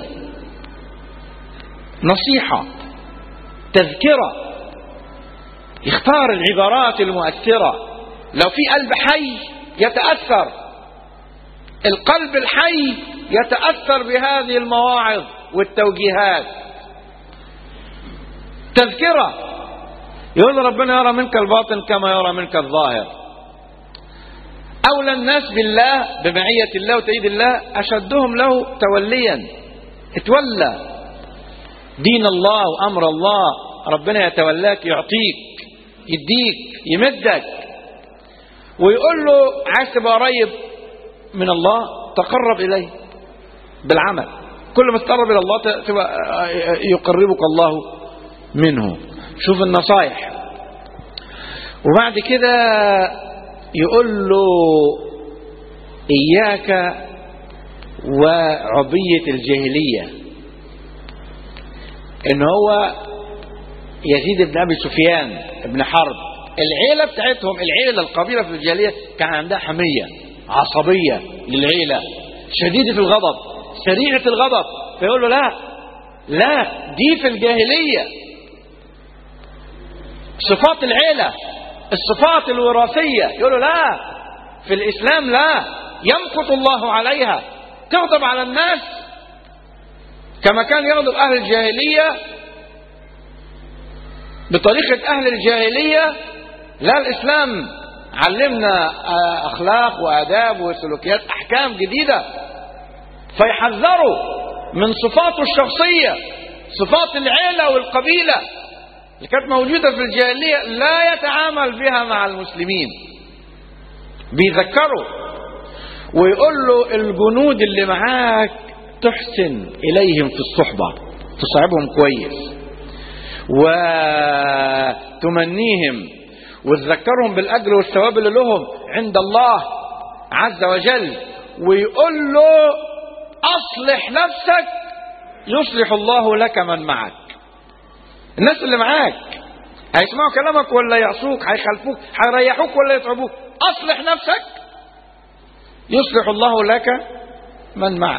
[SPEAKER 3] نصيحة تذكرة يختار العبارات المؤثرة لو في قلب حي يتأثر القلب الحي يتأثر بهذه المواعظ والتوجيهات تذكرة يقول ربنا يرى منك الباطن كما يرى منك الظاهر أولى الناس بالله بمعية الله وتأييد الله أشدهم له توليا اتولى دين الله وأمر الله ربنا يتولاك يعطيك يديك يمدك ويقول له عايز تبقى قريب من الله تقرب إليه بالعمل كل ما تقرب إلى الله تبقى يقربك الله منه شوف النصايح وبعد كده يقول له إياك وعبية الجاهلية إن هو يزيد بن أبي سفيان بن حرب العيلة بتاعتهم العيلة القبيلة في الجاهلية كان عندها حمية عصبية للعيلة شديدة الغضب سريعة الغضب فيقول له لا لا دي في الجاهلية صفات العيلة الصفات الوراثية يقول له لا في الإسلام لا يمقت الله عليها تغضب على الناس كما كان يغضب أهل الجاهلية بطريقة أهل الجاهلية لا الإسلام علمنا آه، أخلاق وآداب وسلوكيات أحكام جديدة فيحذروا من صفاته الشخصية صفات العيلة والقبيلة اللي كانت موجودة في الجاهلية لا يتعامل بها مع المسلمين بيذكروا ويقول له الجنود اللي معاك تحسن إليهم في الصحبة تصعبهم كويس وتمنيهم وتذكرهم بالأجر والثواب اللي لهم عند الله عز وجل ويقول له أصلح نفسك يصلح الله لك من معك الناس اللي معاك هيسمعوا كلامك ولا يعصوك هيخالفوك هيريحوك ولا يتعبوك أصلح نفسك يصلح الله لك من معك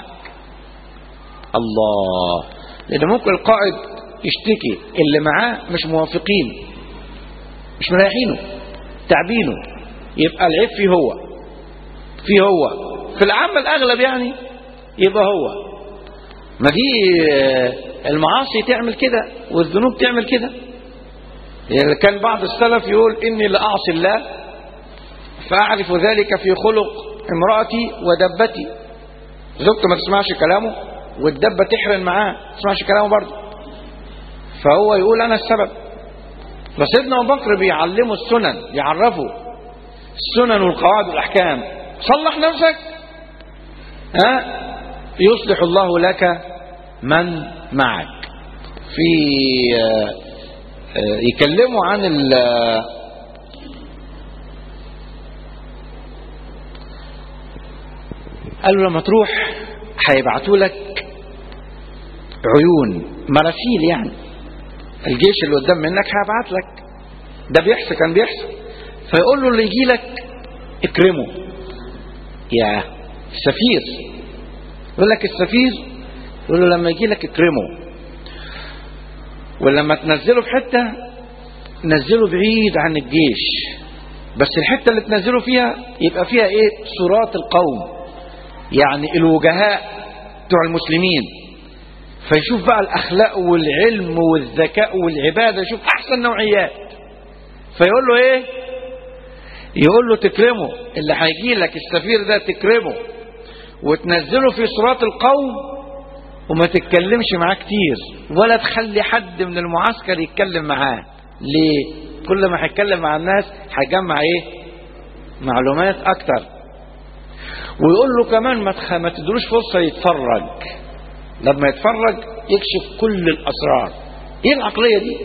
[SPEAKER 3] الله لأن ممكن القائد يشتكي اللي معاه مش موافقين مش مريحينه تعبينه يبقى العيب فيه هو فيه هو في العام الأغلب يعني يبقى هو ما دي آه، المعاصي تعمل كده والذنوب تعمل كده يعني كان بعض السلف يقول إني لأعصي الله فأعرف ذلك في خلق امرأتي ودبتي زوجته ما تسمعش كلامه والدبة تحرن معاه ما تسمعش كلامه برضه فهو يقول أنا السبب فسيدنا أبو بكر بيعلمه السنن يعرفه السنن والقواعد والأحكام صلح نفسك ها يصلح الله لك من معك في آه، آه، يكلموا عن ال قالوا لما تروح هيبعتوا لك عيون مراسيل يعني الجيش اللي قدام منك هيبعت لك ده بيحصل كان بيحصل فيقول له اللي يجي لك اكرمه يا السفير يقول لك السفير يقول له لما يجي لك اكرمه ولما تنزله في حته نزله بعيد عن الجيش بس الحته اللي تنزله فيها يبقى فيها ايه صورات القوم يعني الوجهاء بتوع المسلمين فيشوف بقى الاخلاق والعلم والذكاء والعباده يشوف احسن نوعيات فيقول له ايه يقول له تكرمه اللي هيجي لك السفير ده تكرمه وتنزله في صراط القوم وما تتكلمش معاه كتير ولا تخلي حد من المعسكر يتكلم معاه ليه كل ما هيتكلم مع الناس هيجمع ايه معلومات اكتر ويقول له كمان ما تخ... ما تدروش فرصه يتفرج لما يتفرج يكشف كل الاسرار ايه العقليه دي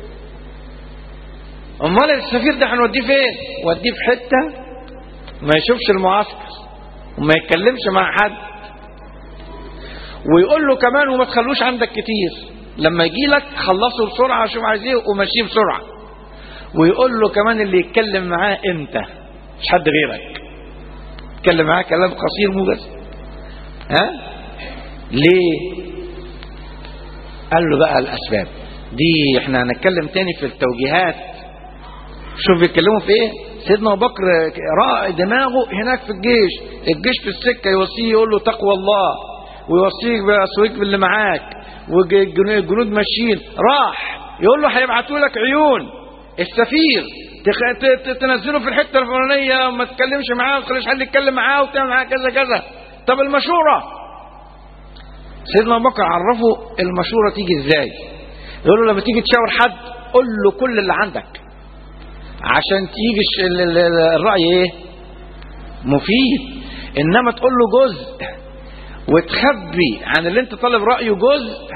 [SPEAKER 3] امال السفير ده هنوديه فين وديه في حته ما يشوفش المعسكر وما يتكلمش مع حد ويقول له كمان وما تخلوش عندك كتير لما يجي لك خلصه بسرعه شوف عايز ايه ومشيه بسرعه ويقول له كمان اللي يتكلم معاه انت مش حد غيرك يتكلم معاه كلام قصير مو بس ها ليه قال له بقى الاسباب دي احنا هنتكلم تاني في التوجيهات شوف بيتكلموا في ايه سيدنا ابو بكر راى دماغه هناك في الجيش الجيش في السكه يوصيه يقول له تقوى الله ويوصيك بأسويك باللي معاك والجنود ماشيين راح يقول له هيبعتوا لك عيون السفير تخ... ت... ت... تنزله في الحته الفلانيه وما تتكلمش معاه وما تخليش حد يتكلم معاه وتعمل معاه كذا كذا طب المشوره سيدنا ابو بكر عرفه المشوره تيجي ازاي يقول له لما تيجي تشاور حد قول له كل اللي عندك عشان تيجي الش- ال- ال- ال- الراي ايه مفيد انما تقول له جزء وتخبي عن اللي انت طالب رايه جزء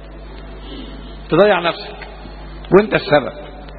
[SPEAKER 3] تضيع نفسك وانت السبب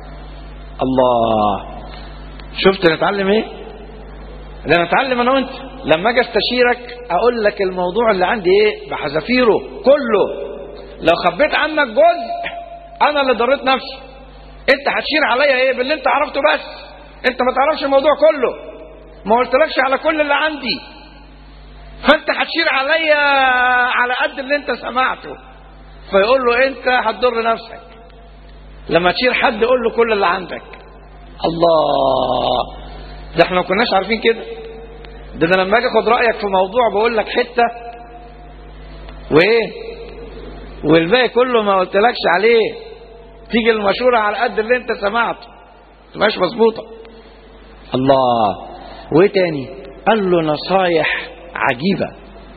[SPEAKER 3] الله شفت نتعلم ايه ده نتعلم انا وانت لما اجي استشيرك اقول لك الموضوع اللي عندي ايه بحذافيره كله لو خبيت عنك جزء انا اللي ضريت نفسي انت هتشير عليا ايه باللي انت عرفته بس انت ما تعرفش الموضوع كله ما قلتلكش على كل اللي عندي فانت هتشير عليا على قد اللي انت سمعته فيقول له انت هتضر نفسك لما تشير حد قول له كل اللي عندك الله ده احنا ما كناش عارفين كده ده انا لما اجي اخد رايك في موضوع بقول لك حته وايه والباقي كله ما قلتلكش عليه تيجي المشوره على قد اللي انت سمعته مش مظبوطه الله وايه تاني قال له نصايح عجيبه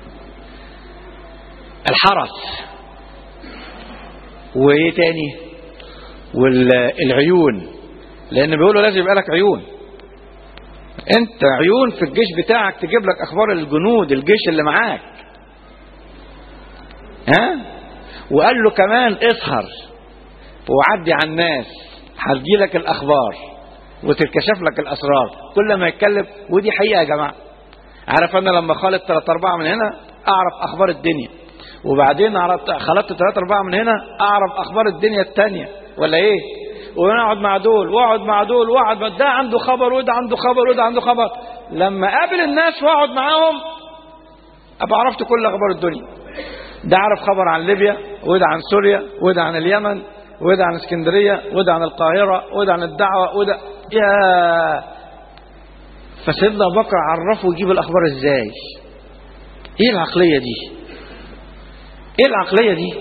[SPEAKER 3] الحرس وايه تاني والعيون لان بيقولوا لازم يبقى لك عيون انت عيون في الجيش بتاعك تجيب لك اخبار الجنود الجيش اللي معاك ها وقال له كمان اسهر وعدي على الناس هتجي لك الاخبار وتتكشف لك الاسرار كل ما يتكلم ودي حقيقه يا جماعه عارف انا لما خالط ثلاث اربعه من هنا اعرف اخبار الدنيا وبعدين عرفت خلطت ثلاثة أربعة من هنا أعرف أخبار الدنيا التانية ولا إيه؟ ونقعد مع دول واقعد مع دول واقعد مع ده عنده خبر وده عنده خبر وده عنده خبر لما اقابل الناس واقعد معاهم ابقى عرفت كل اخبار الدنيا ده عرف خبر عن ليبيا وده عن سوريا وده عن اليمن وده عن اسكندريه وده عن القاهره وده عن الدعوه وده يا فسيدنا ابو بكر عرفه يجيب الاخبار ازاي ايه العقليه دي ايه العقليه دي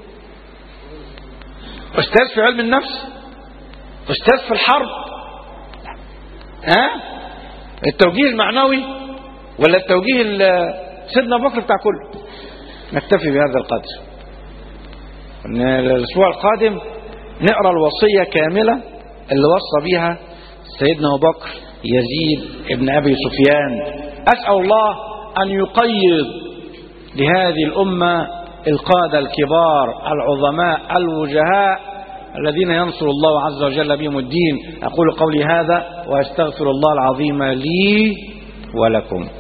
[SPEAKER 3] استاذ في علم النفس استاذ في الحرب ها التوجيه المعنوي ولا التوجيه سيدنا ابو بكر بتاع كله نكتفي بهذا القدر الاسبوع القادم نقرا الوصيه كامله اللي وصى بها سيدنا ابو بكر يزيد ابن ابي سفيان اسال الله ان يقيض لهذه الامه القاده الكبار العظماء الوجهاء الذين ينصر الله عز وجل بهم الدين أقول قولي هذا وأستغفر الله العظيم لي ولكم